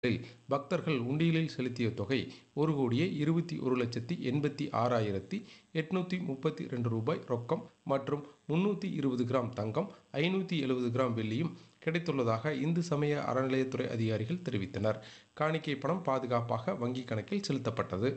பக்தர்கள் உண்டியலில் செலுத்திய தொகை ஒரு கோடியே இருபத்தி ஒரு லட்சத்தி எண்பத்தி ஆறாயிரத்தி எட்நூற்றி முப்பத்தி ரெண்டு ரூபாய் ரொக்கம் மற்றும் முன்னூற்றி இருபது கிராம் தங்கம் ஐநூற்றி எழுபது கிராம் வெள்ளியும் கிடைத்துள்ளதாக இந்து சமய அறநிலையத்துறை அதிகாரிகள் தெரிவித்தனர் காணிக்கை பணம் பாதுகாப்பாக வங்கி கணக்கில் செலுத்தப்பட்டது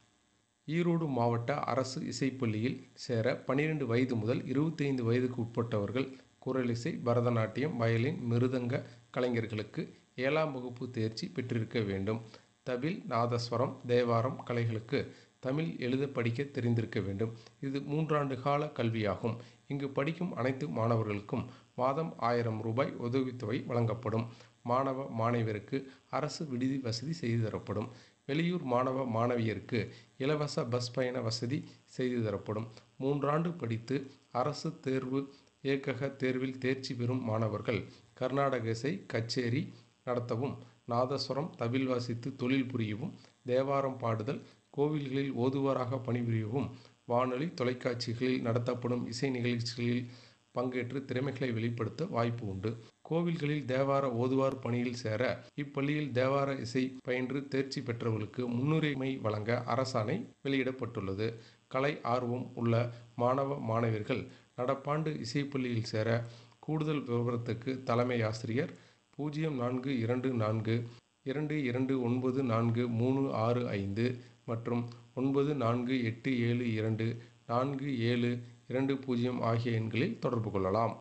ஈரோடு மாவட்ட அரசு இசைப்பள்ளியில் சேர பன்னிரெண்டு வயது முதல் இருபத்தைந்து வயதுக்கு உட்பட்டவர்கள் குரலிசை பரதநாட்டியம் வயலின் மிருதங்க கலைஞர்களுக்கு ஏழாம் வகுப்பு தேர்ச்சி பெற்றிருக்க வேண்டும் தவில் நாதஸ்வரம் தேவாரம் கலைகளுக்கு தமிழ் எழுத படிக்க தெரிந்திருக்க வேண்டும் இது மூன்றாண்டு கால கல்வியாகும் இங்கு படிக்கும் அனைத்து மாணவர்களுக்கும் மாதம் ஆயிரம் ரூபாய் உதவித்தொகை வழங்கப்படும் மாணவ மாணவியருக்கு அரசு விடுதி வசதி செய்து தரப்படும் வெளியூர் மாணவ மாணவியருக்கு இலவச பஸ் பயண வசதி செய்து தரப்படும் மூன்றாண்டு படித்து அரசு தேர்வு இயக்கக தேர்வில் தேர்ச்சி பெறும் மாணவர்கள் கர்நாடக இசை கச்சேரி நடத்தவும் நாதஸ்வரம் தவில் வாசித்து தொழில் புரியவும் தேவாரம் பாடுதல் கோவில்களில் ஓதுவராக பணிபுரியவும் வானொலி தொலைக்காட்சிகளில் நடத்தப்படும் இசை நிகழ்ச்சிகளில் பங்கேற்று திறமைகளை வெளிப்படுத்த வாய்ப்பு உண்டு கோவில்களில் தேவார ஓதுவார் பணியில் சேர இப்பள்ளியில் தேவார இசை பயின்று தேர்ச்சி பெற்றவர்களுக்கு முன்னுரிமை வழங்க அரசாணை வெளியிடப்பட்டுள்ளது கலை ஆர்வம் உள்ள மாணவ மாணவியர்கள் நடப்பாண்டு இசைப்பள்ளியில் சேர கூடுதல் விவரத்துக்கு தலைமை ஆசிரியர் பூஜ்ஜியம் நான்கு இரண்டு நான்கு இரண்டு இரண்டு ஒன்பது நான்கு மூணு ஆறு ஐந்து மற்றும் ஒன்பது நான்கு எட்டு ஏழு இரண்டு நான்கு ஏழு இரண்டு பூஜ்ஜியம் ஆகிய எண்களில் தொடர்பு கொள்ளலாம்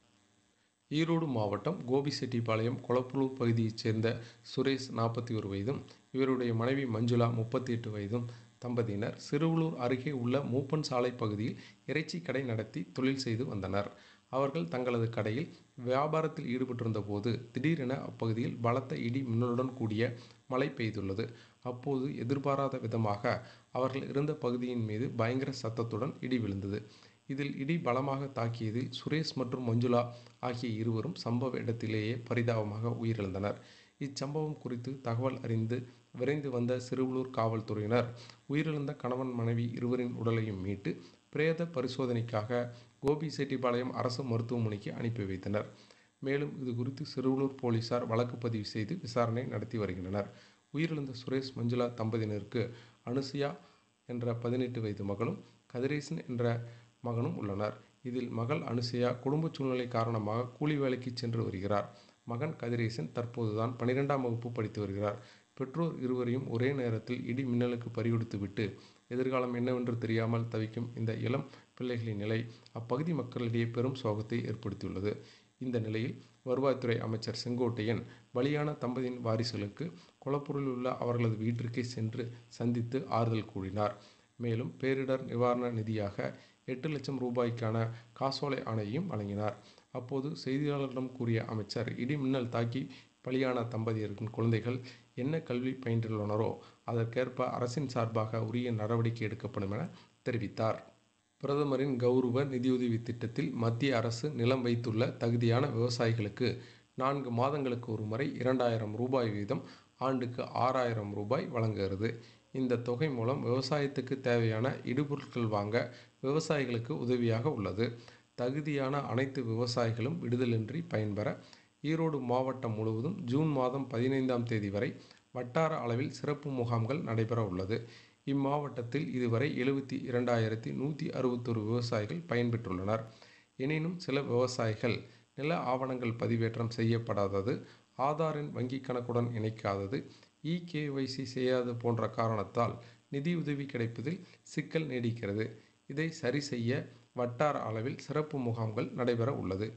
ஈரோடு மாவட்டம் கோபிசெட்டிப்பாளையம் கொளப்பலூர் பகுதியைச் சேர்ந்த சுரேஷ் நாற்பத்தி ஒரு வயதும் இவருடைய மனைவி மஞ்சுளா முப்பத்தி எட்டு வயதும் தம்பதியினர் சிறுவலூர் அருகே உள்ள மூப்பன் சாலை பகுதியில் இறைச்சி கடை நடத்தி தொழில் செய்து வந்தனர் அவர்கள் தங்களது கடையில் வியாபாரத்தில் ஈடுபட்டிருந்த போது திடீரென அப்பகுதியில் பலத்த இடி மின்னலுடன் கூடிய மழை பெய்துள்ளது அப்போது எதிர்பாராத விதமாக அவர்கள் இருந்த பகுதியின் மீது பயங்கர சத்தத்துடன் இடி விழுந்தது இதில் இடி பலமாக தாக்கியதில் சுரேஷ் மற்றும் மஞ்சுளா ஆகிய இருவரும் சம்பவ இடத்திலேயே பரிதாபமாக உயிரிழந்தனர் இச்சம்பவம் குறித்து தகவல் அறிந்து விரைந்து வந்த சிறுவலூர் காவல்துறையினர் உயிரிழந்த கணவன் மனைவி இருவரின் உடலையும் மீட்டு பிரேத பரிசோதனைக்காக கோபிசெட்டிப்பாளையம் அரசு மருத்துவமனைக்கு அனுப்பி வைத்தனர் மேலும் இது குறித்து சிறுவலூர் போலீசார் வழக்கு பதிவு செய்து விசாரணை நடத்தி வருகின்றனர் உயிரிழந்த சுரேஷ் மஞ்சுளா தம்பதியினருக்கு அனுசியா என்ற பதினெட்டு வயது மகளும் கதிரேசன் என்ற மகனும் உள்ளனர் இதில் மகள் அனுசையா குடும்ப சூழ்நிலை காரணமாக கூலி வேலைக்கு சென்று வருகிறார் மகன் கதிரேசன் தற்போதுதான் பனிரெண்டாம் வகுப்பு படித்து வருகிறார் பெற்றோர் இருவரையும் ஒரே நேரத்தில் இடி மின்னலுக்கு பறிகொடுத்துவிட்டு எதிர்காலம் என்னவென்று தெரியாமல் தவிக்கும் இந்த இளம் பிள்ளைகளின் நிலை அப்பகுதி மக்களிடையே பெரும் சோகத்தை ஏற்படுத்தியுள்ளது இந்த நிலையில் வருவாய்த்துறை அமைச்சர் செங்கோட்டையன் பலியான தம்பதியின் வாரிசுகளுக்கு கொலப்பூரில் உள்ள அவர்களது வீட்டிற்கே சென்று சந்தித்து ஆறுதல் கூறினார் மேலும் பேரிடர் நிவாரண நிதியாக எட்டு லட்சம் ரூபாய்க்கான காசோலை ஆணையையும் வழங்கினார் அப்போது செய்தியாளர்களிடம் கூறிய அமைச்சர் இடி மின்னல் தாக்கி பலியான தம்பதியரின் குழந்தைகள் என்ன கல்வி பயின்றுள்ளனரோ அதற்கேற்ப அரசின் சார்பாக உரிய நடவடிக்கை எடுக்கப்படும் என தெரிவித்தார் பிரதமரின் கௌரவ நிதியுதவி திட்டத்தில் மத்திய அரசு நிலம் வைத்துள்ள தகுதியான விவசாயிகளுக்கு நான்கு மாதங்களுக்கு ஒரு முறை இரண்டாயிரம் ரூபாய் வீதம் ஆண்டுக்கு ஆறாயிரம் ரூபாய் வழங்குகிறது இந்த தொகை மூலம் விவசாயத்துக்கு தேவையான இடுபொருட்கள் வாங்க விவசாயிகளுக்கு உதவியாக உள்ளது தகுதியான அனைத்து விவசாயிகளும் விடுதலின்றி பயன்பெற ஈரோடு மாவட்டம் முழுவதும் ஜூன் மாதம் பதினைந்தாம் தேதி வரை வட்டார அளவில் சிறப்பு முகாம்கள் நடைபெற உள்ளது இம்மாவட்டத்தில் இதுவரை எழுபத்தி இரண்டாயிரத்தி நூற்றி அறுபத்தொரு விவசாயிகள் பயன்பெற்றுள்ளனர் எனினும் சில விவசாயிகள் நில ஆவணங்கள் பதிவேற்றம் செய்யப்படாதது ஆதாரின் வங்கி கணக்குடன் இணைக்காதது இகேஒய்சி செய்யாது போன்ற காரணத்தால் நிதியுதவி கிடைப்பதில் சிக்கல் நீடிக்கிறது இதை சரி செய்ய வட்டார அளவில் சிறப்பு முகாம்கள் நடைபெற உள்ளது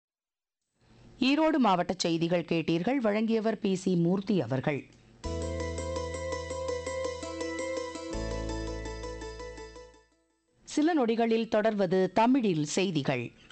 ஈரோடு மாவட்ட செய்திகள் கேட்டீர்கள் வழங்கியவர் பி சி மூர்த்தி அவர்கள் சில நொடிகளில் தொடர்வது தமிழில் செய்திகள்